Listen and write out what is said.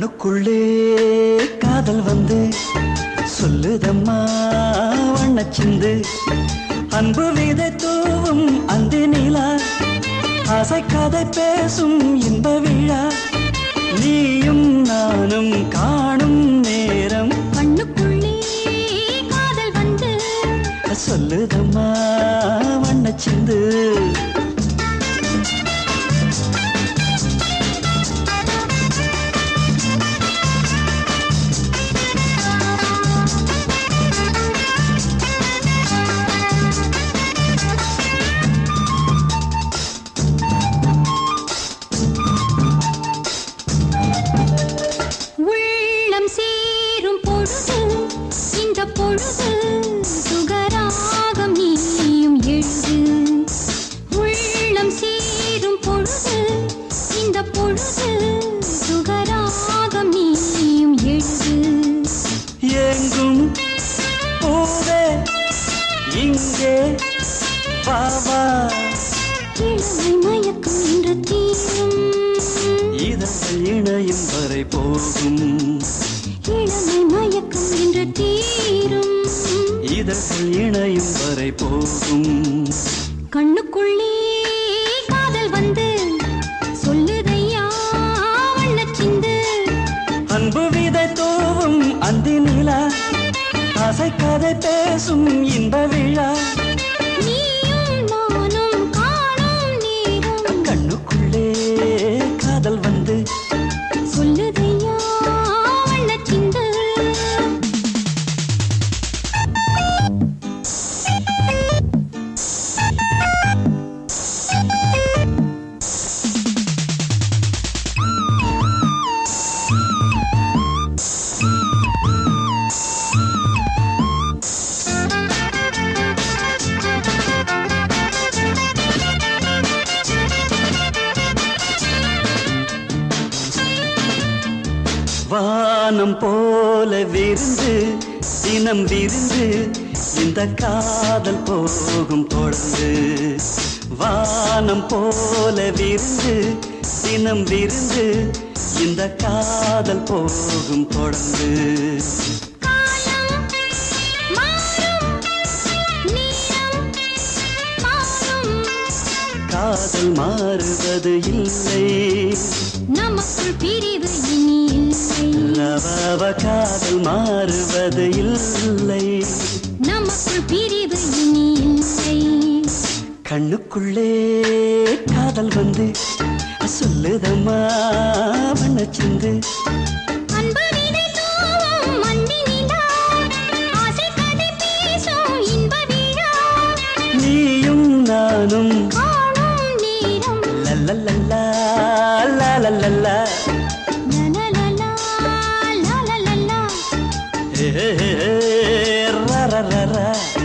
கண்ணுக்குள்ளே காதல் வந்து சொல்லுதம்மா வண்ணச்சிந்து அன்பு விதை தூவும் அந்த நிலா ஆசை கதை பேசும் இன்ப விழா நீயும் நானும் காணும் நேரம் கண்ணுக்குள்ளே காதல் வந்து சொல்லுதம்மா வண்ணச்சிந்து உள்ளம் சேரும் பொழுது இந்த பொழுது சுகராகம் நீயும் எழுது உள்ளம் சேரும் பொழுது இந்த பொழுது சுகராகம் நீயும் எழுது எங்கும் பூவே இங்கே பாவா இளமை மயக்கம் என்று தீரும் இதழ்கள் இணையும் வரை போகும் இளமை மயக்கம் என்று தீரும் இதழ்கள் இணையும் வரை போகும் கண்ணுக்குள்ளே காதல் வந்து சொல்லுதையா வண்ணச்சிந்து அன்பு விதை தோவும் அந்தி நிலா ஆசை கதை பேசும் இன்ப விழா நீயும் நானும் காணும் நேரம் கண்ணுக்குள்ளே காதல் வந்து சொல்லுதையா வண்ணச்சிந்து வானம் போல விருந்து தினம் விருந்து இந்த காதல் போகும் தொடர்ந்து வானம் போல விருந்து தினம் விருந்து இந்த காதல் போகும் தொடர்ந்து காலம் மாறும் நேரம் மாறும் காதல் மாறுவது இல்லை நமக்குள் பிரிவு இனி இல்லை லவவ காதல் மாறுவது இல்லை நமக்குள் பிரிவு இனி இல்லை கண்ணுக்குள்ளே காதல் வந்து சொல்லுதம்மா வண்ணச்சிந்து அன்பு விதை தூவும் மண்டி நிலா, ஆசை கதை பேசும் இன்ப விழா. நீயும் நானும் காணும் நேரம் லல்லல்லா லலலல்லா லலலலா, லலலலா. ஏ ரரரரா